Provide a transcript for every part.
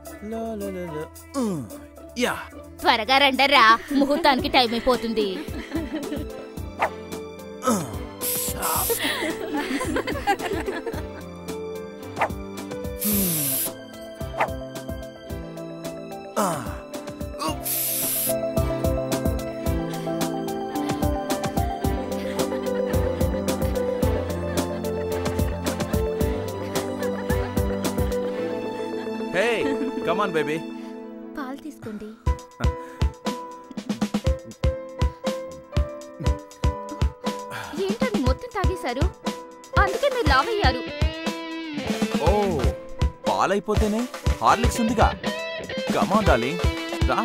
లా, లా, లా, లా. ఉమ్, yeah త్వరగా రండరా ముహూర్తానికి time అయిపోతుంది ఆ, హే కమాన్ బేబీ పాలు తీసుకోండి ఏంటండి మొత్తం తాగేశారు అందుకే మీరు లావ్ అయ్యారు ఓ పాలైపోతేనే హార్లిక్స్ ఉందిగా కమాన్ డార్లింగ్ రా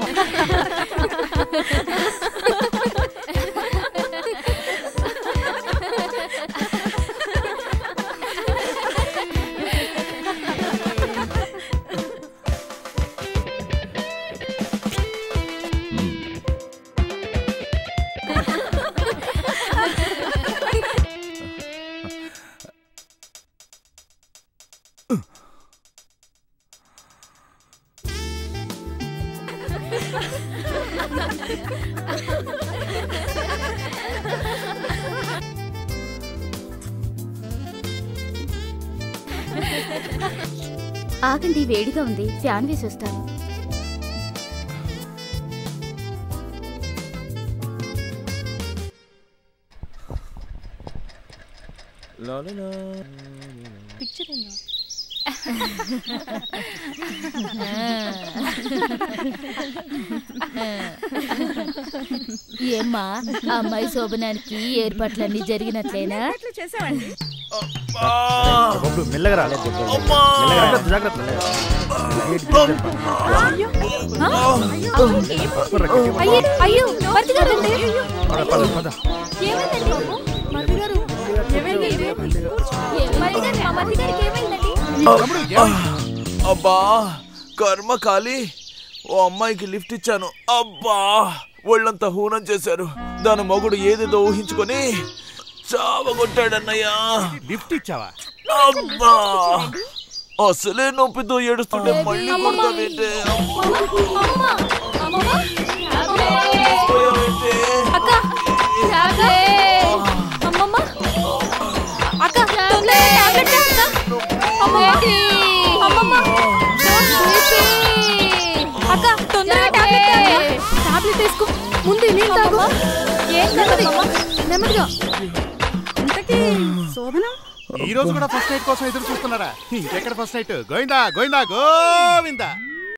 ఆగండి వేడిగా ఉంది ఫ్యాన్ వేసి వస్తాను లా, లా, లా. పిక్చర్ ఉందా ఏమ్మా ఆ అమ్మాయి శోభనానికి ఏర్పాట్లన్నీ జరిగినట్లేనా అట్లా చేసావండి ఆ, బబ్లు మెల్లగా రా అమ్మా. మెల్లగా జాగ్రత్త జాగ్రత్త అయ్యో అయ్యో భర్త గారు పద పద పద ఏమైందండి మధు గారు ఏమైంది ఏమైందండి? మా మరిది గారికి ఏమైందండి అబ్బా కర్మ కాలి ఓ అమ్మాయికి లిఫ్ట్ ఇచ్చాను అబ్బా ఒళ్ళంతా హూనం చేశారు దాని మొగుడు ఏదేదో ఊహించుకొని చావగొట్టాడన్నయ్యా లిఫ్ట్ ఇచ్చావా అబ్బా అసలే నొప్పితో ఏడుస్తుంటే మళ్ళీ కొడతావేంటే పోయావేంటే? అక్క అమ్మమ్మ అక్క టాబ్లెట్ అక్క అమ్మమ్మ అమ్మమ్మ అక్క తొందరగా టాబ్లెట్ టాబ్లెట్ వేసుకో ముందు నీళ్ళు తాగు ఏం కాదమ్మా నెమ్మదిగా ఇంతకీ శోభనం ఈ రోజు కూడా ఫస్ట్ నైట్ కోసం ఎదురు చూస్తున్నారా ఇంకెక్కడ ఫస్ట్ నైట్ గోవిందా గోవిందా గోవిందా